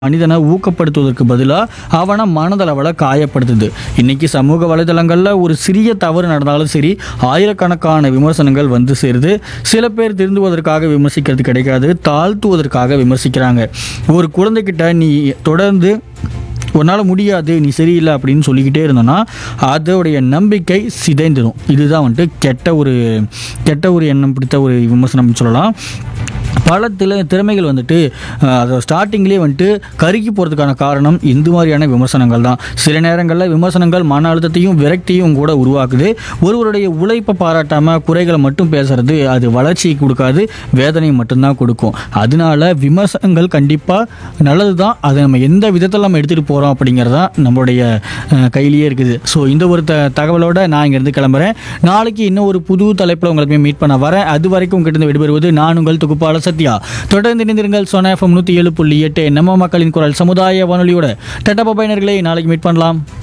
மனிதனை ஊக்கப்படுத்துவதற்கு பதிலாக அவனை மனதளவில் காயப்படுத்துது இன்னைக்கு சமூக வலைதளங்களில் ஒரு சிறிய தவறு நடந்தாலும் சரி ஆயிரக்கணக்கான விமர்சனங்கள் வந்து சேருது சில பேர் திருந்துவதற்காக விமர்சிக்கிறது கிடைக்காது தாழ்த்துவதற்காக விமர்சிக்கிறாங்க ஒரு குழந்தைகிட்ட நீ தொடர்ந்து உன்னால் முடியாது நீ சரியில்லை அப்படின்னு சொல்லிக்கிட்டே இருந்தோன்னா அதோடைய நம்பிக்கை சிதைந்துடும் இதுதான் வந்துட்டு கெட்ட ஒரு கெட்ட ஒரு எண்ணம் பிடித்த ஒரு விமர்சனம் சொல்லலாம் பல தில திறமைகள் வந்துட்டு அஹ், அதை ஸ்டார்டிங்லேயே வந்துட்டு கருகி போகிறதுக்கான காரணம் இந்த மாதிரியான விமர்சனங்கள் தான் சில நேரங்களில் விமர்சனங்கள் மன அழுத்தத்தையும் விரக்தியும் கூட உருவாக்குது ஒருவருடைய உழைப்பை பாராட்டாமல் குறைகளை மட்டும் பேசுறது அது வளர்ச்சியை கொடுக்காது வேதனையை மட்டும்தான் கொடுக்கும் அதனால விமர்சனங்கள் கண்டிப்பாக நல்லது தான் அதை நம்ம எந்த விதத்தில் நம்ம எடுத்துகிட்டு போகிறோம் அப்படிங்கிறது தான் நம்மளுடைய அஹ், கையிலேயே இருக்குது ஸோ இந்த ஒரு த தகவலோட நான் இங்கேருந்து கிளம்புறேன் நாளைக்கு இன்னும் ஒரு புது தலைப்பில் உங்களுக்கு மீட் பண்ண வரேன் அது வரைக்கும் உங்ககிட்ட இருந்து விடுபெறுவது நான் உங்கள் தொகுப்பாளர் சத்யா தொடர்ந்து இணைந்திருங்கள் சோனா எஃப்எம் நூற்றி ஏழு புள்ளி எட்டு நம்ம மக்களின் குரல் சமுதாய வானொலியோட டட்டா பைனர்களை நாளைக்கு மீட் பண்ணலாம்